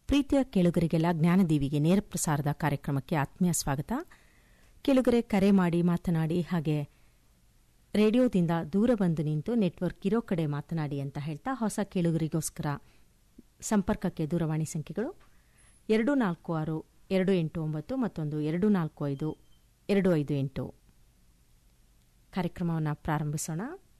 ಪ್ರೀತಿಯ ಕೇಳುಗರಿಗೆಲ್ಲ ಜ್ಞಾನದೀವಿಗೆ ನೇರ ಪ್ರಸಾರದ ಕಾರ್ಯಕ್ರಮಕ್ಕೆ ಆತ್ಮೀಯ ಸ್ವಾಗತ ಕೇಳುಗರೆ ಕರೆ ಮಾಡಿ ಮಾತನಾಡಿ ಹಾಗೆ ರೇಡಿಯೋದಿಂದ ದೂರ ಬಂದು ನಿಂತು ನೆಟ್ವರ್ಕ್ ಇರೋ ಕಡೆ ಮಾತನಾಡಿ ಅಂತ ಹೇಳ್ತಾ ಹೊಸ ಕೇಳುಗರಿಗೋಸ್ಕರ ಸಂಪರ್ಕಕ್ಕೆ ದೂರವಾಣಿ ಸಂಖ್ಯೆಗಳು ಎರಡು ನಾಲ್ಕು ಆರು ಎರಡು ಎಂಟು ಒಂಬತ್ತು ಮತ್ತೊಂದು ಎರಡು ನಾಲ್ಕು ಐದು ಎರಡು ಐದು ಎಂಟು ಕಾರ್ಯಕ್ರಮವನ್ನು ಪ್ರಾರಂಭಿಸೋಣ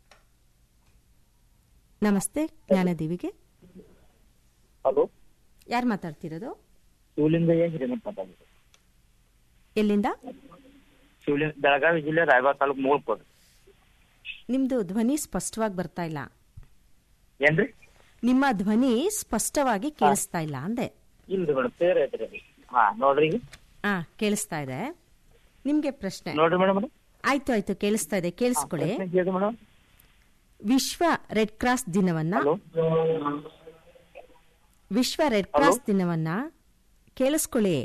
ನಮಸ್ತೆ ಜ್ಞಾನದೇವಿಗೆ ಹಲೋ ಯಾರು ಮಾತಾಡ್ತಿರೋದು ಶಿವಲಿಂಗಯ್ಯ ಹಿರೇಮಠ ಮಾತಾಡೋದು ಎಲ್ಲಿಂದ ಶಿವಲಿಂಗ ಬೆಳಗಾವಿ ಜಿಲ್ಲೆ ರಾಯಬಾಗ ತಾಲೂಕು ಮೂಳ್ಕೋದು ನಿಮ್ದು ಧ್ವನಿ ಸ್ಪಷ್ಟವಾಗಿ ಬರ್ತಾ ಇಲ್ಲ ಏನ್ರಿ ನಿಮ್ಮ ಧ್ವನಿ ಸ್ಪಷ್ಟವಾಗಿ ಕೇಳಿಸ್ತಾ ಇಲ್ಲ ಅಂದೆ ಇಲ್ರಿ ಮೇಡಮ್ ಸೇರ್ ಐತ್ರಿ ಅದು ಹಾ ನೋಡ್ರಿ ಈಗ ಆ ಕೇಳಿಸ್ತಾ ಇದೆ ನಿಮ್ಗೆ ಪ್ರಶ್ನೆ ನೋಡ್ರಿ ಮೇಡಮ್ ಆಯ್ತು ಆಯ್ತು ಕೇಳಿಸ್ತಾ ಇದೆ ಕೇಳಿಸ್ಕೊಳ್ಳಿ ಕೇಳಿ ಮೇಡಮ್ ವಿಶ್ವ ರೆಡ್ ಕ್ರಾಸ್ ದಿನವನ್ನ ಹಲೋ ವಿಶ್ವ ರೆಡ್ ಕ್ರಾಸ್ ದಿನವನ್ನ ಕೇಳಿಸ್ಕೊಳ್ಳಿ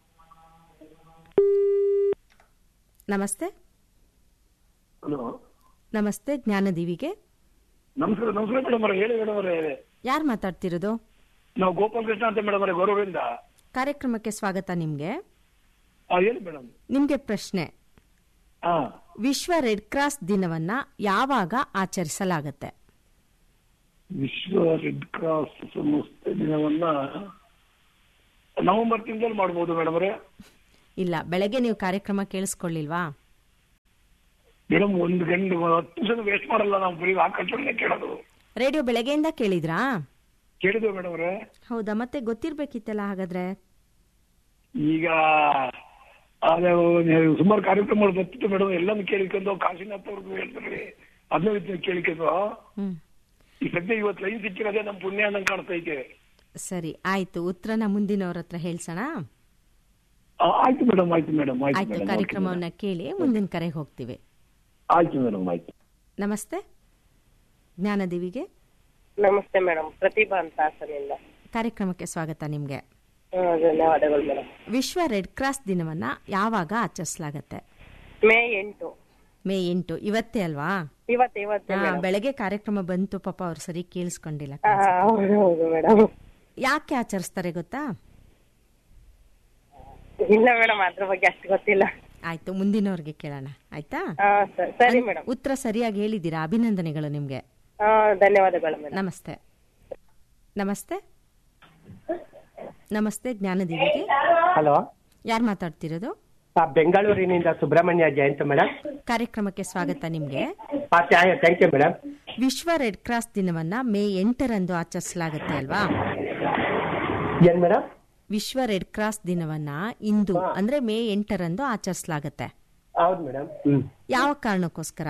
ನಮಸ್ತೆ ಹಲೋ ನಮಸ್ತೆ ಜ್ಞಾನದೀವಿಗೆ ನಮಸ್ಕಾರ ನಮಸ್ಕಾರ ಮೇಡಮ್ ಅವರೇ ಹೇಳಿ ಮೇಡಮ್ ಅವರೇ ಯಾರು ಮಾತಾಡ್ತಿರೋದು ನಾವು ಗೋಪಾಲ್ ಕೃಷ್ಣ ಅಂತ ಮೇಡಮ್ ಅವರೇ ಗೌರವದಿಂದ ಕಾರ್ಯಕ್ರಮಕ್ಕೆ ಸ್ವಾಗತ ನಿಮ್ಗೆ ಹಾ ಹೇಳಿ ಮೇಡಮ್ ನಿಮ್ಗೆ ಪ್ರಶ್ನೆ ಹಾ ವಿಶ್ವ ರೆಡ್ ಕ್ರಾಸ್ ದಿನವನ್ನ ಯಾವಾಗ ಆಚರಿಸಲಾಗುತ್ತೆ ವಿಶ್ವ ರೆಡ್ ಕ್ರಾಸ್ ಸಂಸ್ಥೆ ದಿನವನ್ನ ನವೆಂಬರ್ ತಿಂಗಳಲ್ಲಿ ಮಾಡ್ಬೋದು ಮೇಡಮ್ ಅವರೇ ಇಲ್ಲ ಬೆಳಗ್ಗೆ ನೀವು ಕಾರ್ಯಕ್ರಮ ಕೇಳಿಸ್ಕೊಳ್ಳಿಲ್ವಾ ಮೇಡಮ್ ಒಂದು ಗಂಟೆ ಹತ್ತು ನಿಮಿಷ ವೇಸ್ಟ್ ಮಾಡಲ್ಲ ನಾವು ಬರೀ ಆಕರ್ಷಣೆ ಕೇಳೋದು ರೇಡಿಯೋ ಬೆಳಗ್ಗೆಯಿಂದ ಕೇಳಿದ್ರಾ ಕೇಳಿದ್ವಿ ಮೇಡಮ್ ಅವರೇ ಹೌದಾ ಮತ್ತೆ ಗೊತ್ತಿರ್ಬೇಕಿತ್ತಲ್ಲ ಹಾಗಾದ್ರೆ ಈಗ ಅದೇ ಸುಮಾರು ಕಾರ್ಯಕ್ರಮಗಳು ಬರ್ತಿತ್ತು ಮೇಡಮ್ ಎಲ್ಲಾನು ಕೇಳಿಕೊಂಡು ಕಾಶಿನಾಥ್ ಅವ್ರಿಗೂ ಹೇಳ್ತಾರೆ ಅದನ್ನ ಕೇಳಿಕೊಂಡು ಹ್ಮ್ ಈ ಸದ್ಯ ಇವತ್ತು ಲೈನ್ ಸಿಕ್ಕಿರೋದೇ ನಮ್ಮ ಪುಣ್ಯ ಅನ್ನಂಗ್ ಕಾಣ್ತಾ ಐತೆ ಸರಿ ಆಯ್ತು ಉತ್ತರನ ಮುಂದಿನವ್ರ ಹತ್ರ ಹೇಳ್ಸೋಣ ಆ, ಆಯ್ತು ಮೇಡಮ್ ಆಯ್ತು ಮೇಡಮ್ ಆಯ್ತು ಆಯ್ತು ಮೇಡಮ್ ಕಾರ್ಯಕ್ರಮವನ್ನ ಕೇಳಿ ಮುಂದಿನ ಕರೆಗೆ ಹೋಗ್ತೀವಿ ಆಯ್ತು ಮೇಡಮ್ ಆಯ್ತು ನಮಸ್ತೆ ಜ್ಞಾನದೇವಿಗೆ ನಮಸ್ತೆ ಮೇಡಮ್ ಪ್ರತಿಭಾ ಅಂತ ಹಾಸನಿಂದ ಕಾರ್ಯಕ್ರಮಕ್ಕೆ ಸ್ವಾಗತ ನಿಮ್ಗೆ ಹಾ, ಧನ್ಯವಾದಗಳು ಮೇಡಮ್ ವಿಶ್ವ ರೆಡ್ ಕ್ರಾಸ್ ದಿನವನ್ನ ಯಾವಾಗ ಆಚರಿಸಲಾಗತ್ತೆ ಮೇ ಎಂಟು ಮೇ ಎಂಟು ಇವತ್ತೇ ಅಲ್ವಾ ಇವತ್ತು ಇವತ್ತೇ ಹಾ, ಮೇಡಮ್ ಬೆಳಗ್ಗೆ ಕಾರ್ಯಕ್ರಮ ಬಂತು ಪಾಪ ಅವ್ರು ಸರಿ ಕೇಳಿಸ್ಕೊಂಡಿಲ್ಲ ಹಾ, ಹೌದು ಹೌದು ಮೇಡಮ್ ಯಾಕೆ ಆಚರಿಸ್ತಾರೆ ಗೊತ್ತಾ ಇಲ್ಲ ಮೇಡಮ್ ಅದ್ರ ಬಗ್ಗೆ ಅಷ್ಟು ಗೊತ್ತಿಲ್ಲ ಆಯ್ತು ಮುಂದಿನವ್ರಿಗೆ ಕೇಳೋಣ ಆಯ್ತಾ ಹಾ ಸ- ಸರಿ ಮೇಡಮ್ ಉತ್ತರ ಸರಿಯಾಗಿ ಹೇಳಿದ್ದೀರಾ ಅಭಿನಂದನೆಗಳು ನಿಮ್ಗೆ ಹಾ ಧನ್ಯವಾದಗಳು ಮೇಡಮ್ ನಮಸ್ತೆ ನಮಸ್ತೆ ನಮಸ್ತೆ ಜ್ಞಾನದೇವಿಗೆ ಹಲೋ ಯಾರು ಮಾತಾಡ್ತಿರೋದು ಆ, ಬೆಂಗಳೂರಿನಿಂದ ಸುಬ್ರಹ್ಮಣ್ಯ ಜಯಂತ್ ಮೇಡಮ್ ಕಾರ್ಯಕ್ರಮಕ್ಕೆ ಸ್ವಾಗತ ನಿಮ್ಗೆ ಥ್ಯಾಂಕ್ ಯು ಮೇಡಮ್ ವಿಶ್ವ ರೆಡ್ ಕ್ರಾಸ್ ದಿನವನ್ನ ಮೇ ಎಂಟರಂದು ಆಚರಿಸಲಾಗುತ್ತೆ ಅಲ್ವಾ ಏನ್ ಮೇಡಮ್ ವಿಶ್ವ ರೆಡ್ ಕ್ರಾಸ್ ದಿನವನ್ನ ಇಂದು ಅಂದ್ರೆ ಮೇ ಎಂಟರಂದು ಆಚರಿಸಲಾಗುತ್ತೆ ಹೌದು ಮೇಡಮ್ ಹ್ಮ್ ಯಾವ ಕಾರಣಕ್ಕೋಸ್ಕರ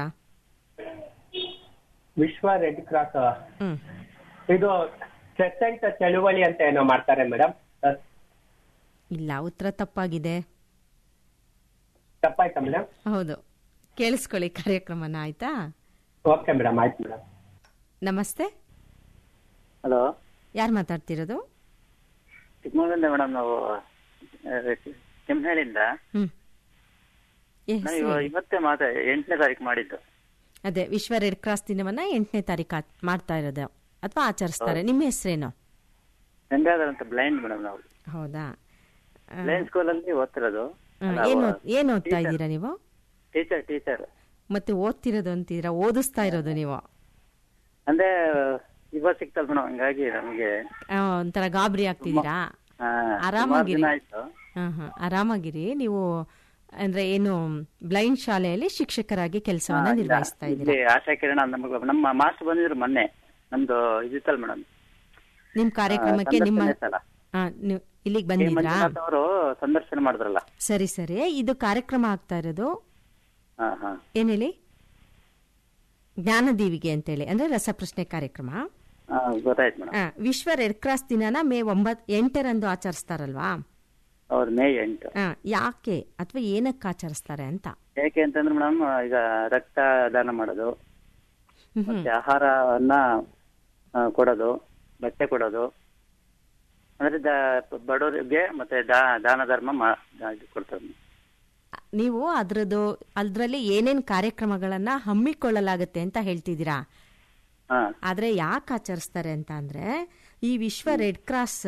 ವಿಶ್ವ ರೆಡ್ ಕ್ರಾಸ್ ಹ್ಮ್ ಇದು ಕ್ರೆಸೆಂಟ್ ಚಳುವಳಿ ಅಂತ ಏನೋ ಮಾಡ್ತಾರೆ ಮೇಡಮ್ ಇಲ್ಲ ಉತ್ತರ ತಪ್ಪಾಗಿದೆ ತಪ್ಪಾಯ್ತಾ ಮೇಡಮ್ ಹೌದು ಕೇಳಿಸ್ಕೊಳ್ಳಿ ಕಾರ್ಯಕ್ರಮನ ಆಯ್ತಾ ಓಕೆ ಮೇಡಮ್ ಆಯ್ತು ಮೇಡಮ್ ನಮಸ್ತೆ ಹಲೋ ಯಾರು ಮಾತಾಡ್ತಿರೋದು ಚಿಕ್ಕಮಗಳೂರಿಂದ ಮೇಡಮ್ ನಾವು ಕೆಮ್ಮನಹಳ್ಳಿಯಿಂದ ಹ್ಮ್ ಏ, ನಾವು ಸರಿ. ಇವ- ಇವತ್ತೇ ಮಾತಾ ಎಂಟನೇ ತಾರೀಕು ಮಾಡಿದ್ದು ಅದೇ ವಿಶ್ವ ರೆಡ್ ಕ್ರಾಸ್ ದಿನವನ್ನ ಎಂಟನೇ ತಾರೀಕು ಆಚ್- ಮಾಡ್ತಾ ಇರೋದು ಅಥವಾ ಆಚರಿಸ್ತಾರೆ ನಿಮ್ಮ ಹೆಸರೇನು ಗಂಗಾಧರ್ ಅಂತ ಬ್ಲೈಂಡ್ ಮೇಡಮ್ ನಾವು ಹೌದಾ ಬ್ಲೈಂಡ್ ಸ್ಕೂಲಲ್ಲಿ ಓದ್ತಿರೋದು ಏನು ಏನ್ ಓದ್ತಾ ಇದ್ದೀರಾ ನೀವು ಟೀಚರ್ ಟೀಚರ್ ಮತ್ತೆ ಓದ್ತಿರೋದು ಅಂತೀರಾ ಓದಿಸ್ತಾ ಇರೋದು ನೀವು ಅಂದ್ರೆ ಇವಾಗ ಸಿಕ್ತಲ್ಲ ಮೇಡಮ್ ಹಂಗಾಗಿ ನಮಗೆ ಆ, ಒಂಥರ ಗಾಬರಿ ಆಗ್ತಿದ್ದೀರಾ ಆ, ಸುಮಾರ್ ಆರಾಮಾಗಿರಿ ದಿನ ಆಯ್ತು ಹಾ ಹಾ ಆರಾಮಾಗಿರಿ ನೀವು ಅಂದ್ರೆ ಏನು ಬ್ಲೈಂಡ್ ಶಾಲೆಯಲ್ಲಿ ಶಿಕ್ಷಕರಾಗಿ ಕೆಲಸವನ್ನ ಹಾ, ಇಲ್ಲ. ನಿರ್ವಹಿಸ್ತಾ ಇಲ್ಲಿ ಇದ್ದೀರಾ ಆಶಾ ಕಿರಣ ನಮಗೆ ನಮ್ಮ ಮಾಸ್ಟರ್ ಬಂದಿದ್ರು ಮೊನ್ನೆ ನಮ್ದು ಇದಿತ್ತಲ್ಲ ಮೇಡಮ್ ನಿಮ್ ಕಾರ್ಯಕ್ರಮಕ್ಕೆ ನಿಮ್ಮ ಸಲ ಆ, ನೀವು ಇಲ್ಲಿಗೆ ಕೆ. ಬಂದಿದ್ರಾ ಮಂಜುನಾಥ್ ಅವರು ಸಂದರ್ಶನ ಮಾಡಿದ್ರಲ್ಲ ಸರಿ ಸರಿ ಇದು ಕಾರ್ಯಕ್ರಮ ಆಗ್ತಾ ಇರೋದು ಹಾ ಹಾ ಏನ್ ಹೇಳಿ ಜ್ಞಾನದೀವಿಗೆ ಅಂತೇಳಿ ಅಂದ್ರೆ ರಸಪ್ರಶ್ನೆ ಕಾರ್ಯಕ್ರಮ ಹಾ, ಗೊತ್ತಾಯ್ತು ಮೇಡಮ್ ಆ, ವಿಶ್ವ ರೆಡ್ ಕ್ರಾಸ್ ದಿನನ ಮೇ ಒಂಬತ್ ಎಂಟರಂದು ಆಚರಿಸ್ತಾರಲ್ವಾ ಅವ್ರು ಮೇ ಎಂಟು ಆ, ಯಾಕೆ ಅಥವಾ ಏನಕ್ಕೆ ಆಚರಿಸ್ತಾರೆ ಅಂತ ಯಾಕೆ ಅಂತಂದ್ರೆ ಮೇಡಮ್ ಈಗ ರಕ್ತ ದಾನ ಮಾಡೋದು ಹ್ಮ್ ಹ್ಮ್. ಮತ್ತೆ ಆಹಾರವನ್ನ ಆ, ಕೊಡೋದು ಬಟ್ಟೆ ಕೊಡೋದು ಅಂದ್ರೆ ದ- ಬಡವರಿಗೆ ಮತ್ತೆ ದಾ- ದಾನ ಧರ್ಮ ಮಾ- ಇದು ಕೊಡ್ತಾರೆ ನೀವು ಅದ್ರದ್ದು ಅದ್ರಲ್ಲಿ ಏನೇನ್ ಕಾರ್ಯಕ್ರಮಗಳನ್ನ ಹಮ್ಮಿಕೊಳ್ಳಲಾಗುತ್ತೆ ಅಂತ ಹೇಳ್ತಿದ್ದೀರಾ ಹಾ ಆದ್ರೆ ಯಾಕೆ ಆಚರಿಸ್ತಾರೆ ಅಂತ ಅಂದ್ರೆ ಈ ವಿಶ್ವ ರೆಡ್ ಕ್ರಾಸ್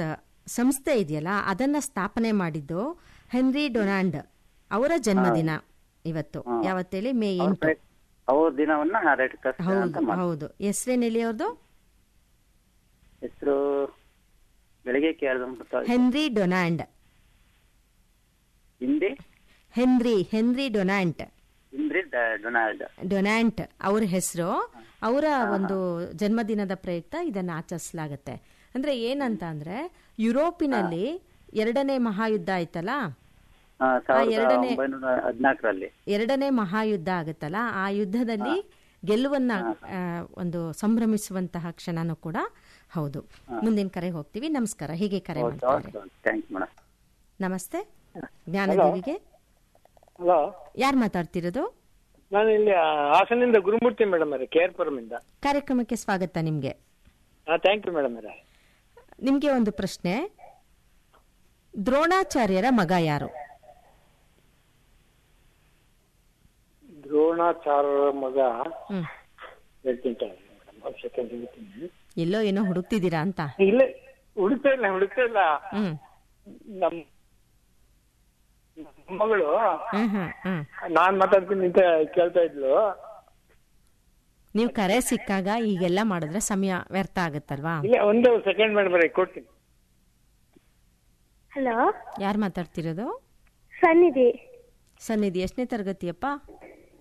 ಸಂಸ್ಥೆ ಇದೆಯಲ್ಲ ಅದನ್ನ ಸ್ಥಾಪನೆ ಮಾಡಿದ್ದು ಹೆನ್ರಿ ಡೊನಾಲ್ಡ್ ಅವರ ಜನ್ಮದಿನ ಇವತ್ತು ಯಾವತ್ತೇಳಿ ಮೇ ಎಂಟು ಅವ್ರ ದಿನವನ್ನ ರೆಡ್ ಕ್ರಾಸ್ ಅಂತ ಹೌದು ಮಾಡ್ತಾರೆ. ಹೌದು ಹೆಸರೇನೆಲ್ಲಿ ಅವ್ರದ್ದು ಹೆಸರು ಬೆಳಿಗ್ಗೆ ಕೇಳಿದ ಗೊತ್ತಾಯ್ತು. ಹೆನ್ರಿ ಡೊನಾಲ್ಡ್ ಹಿಂದಿ ಹೆನ್ರಿ ಹೆನ್ರಿ ಡೊನಾಲ್ಡ್ ಹಿಂದ್ರಿ ಡ- ಡೊನಾಲ್ಡ್ ಡೊನಾಂಟ್ ಅವ್ರ ಹೆಸರು ಅವರ ಒಂದು ಜನ್ಮದಿನದ ಪ್ರಯುಕ್ತ ಇದನ್ನ ಆಚರಿಸಲಾಗತ್ತೆ ಅಂದ್ರೆ ಏನಂತ ಅಂದ್ರೆ ಯುರೋಪಿನಲ್ಲಿ ಎರಡನೇ ಮಹಾಯುದ್ಧ ಆಯ್ತಲ್ಲ ಆ, ಸಾವಿರದ ಎರಡನೇ- ಒಂಬೈನೂರ ಹದಿನಾಲ್ಕರಲ್ಲಿ ಎರಡನೇ ಮಹಾಯುದ್ಧ ಆಗುತ್ತಲ್ಲ ಆ ಯುದ್ಧದಲ್ಲಿ ಗೆಲುವನ್ನ ಆ, ಒಂದು ಸಂಭ್ರಮಿಸುವಂತಹ ಕ್ಷಣನೂ ಕೂಡ ಹೌದು ಮುಂದಿನ ಕರೆ ಹೋಗ್ತೀವಿ ನಮಸ್ಕಾರ ಹೀಗೆ ಕರೆ ಮಾಡ್ತಾರೆ ಥ್ಯಾಂಕ್ ಯು ಮೇಡಮ್ ನಮಸ್ತೆ ಜ್ಞಾನದೇವಿಗೆ ಹಲೋ ಯಾರು ಮಾತಾಡ್ತಿರೋದು ನಾನು ಇಲ್ಲಿ ಆ, ಹಾಸನಿಂದ ಗುರುಮೂರ್ತಿ ಮೇಡಮ್ ಅವರೇ ಕೆ ಆರ್ ಪುರಮಿಂದ ಕಾರ್ಯಕ್ರಮಕ್ಕೆ ಸ್ವಾಗತ ನಿಮ್ಗೆ ಹಾ ಥ್ಯಾಂಕ್ ಯು ಮೇಡಮ್ ಅವರೇ ನಿಮ್ಗೆ ಒಂದು ಪ್ರಶ್ನೆ ದ್ರೋಣಾಚಾರ್ಯರ ಮಗ ಯಾರು ದ್ರೋಣಾಚಾರ್ಯ ಮಗ ಹ್ಮ್ ಹೇಳ್ತೀನಿ ಮೇಡಮ್ ಒಂದು ಸೆಕೆಂಡ್ ಹೇಳ್ತೀನಿ ಎಲ್ಲೋ ಏನೋ ಹುಡುಕ್ತಿದ್ದೀರಾ ಅಂತ ಇಲ್ಲ ಹುಡುಕ್ತಾ ಇಲ್ಲ ಹುಡುಕ್ತಾ ಇಲ್ಲ ಹ್ಮ್ ನಮ್ ನಮ್ ಮಗಳು ಹ್ಮ್ ಹ್ಮ್ ಹ್ಮ್ ನಾನ್ ಮಾತಾಡ್ತೀನಿ ಅಂತ ಕೇಳ್ತಾ ಇದ್ಲು ನೀವು ಕರೆ ಸಿಕ್ಕಾಗ ಈಗೆಲ್ಲ ಮಾಡಿದ್ರೆ ಸಮಯ ವ್ಯರ್ಥ ಆಗುತ್ತಲ್ವಾ ಇಲ್ಲ ಒಂದೇ ಸೆಕೆಂಡ್ ಮೇಡಮ್ ಅವರೇ ಕೊಡ್ತೀನಿ ಹಲೋ ಯಾರು ಮಾತಾಡ್ತಿರೋದು ಸನ್ನಿಧಿ ಸನ್ನಿಧಿ ಎಷ್ಟನೇ ತರಗತಿಯಪ್ಪ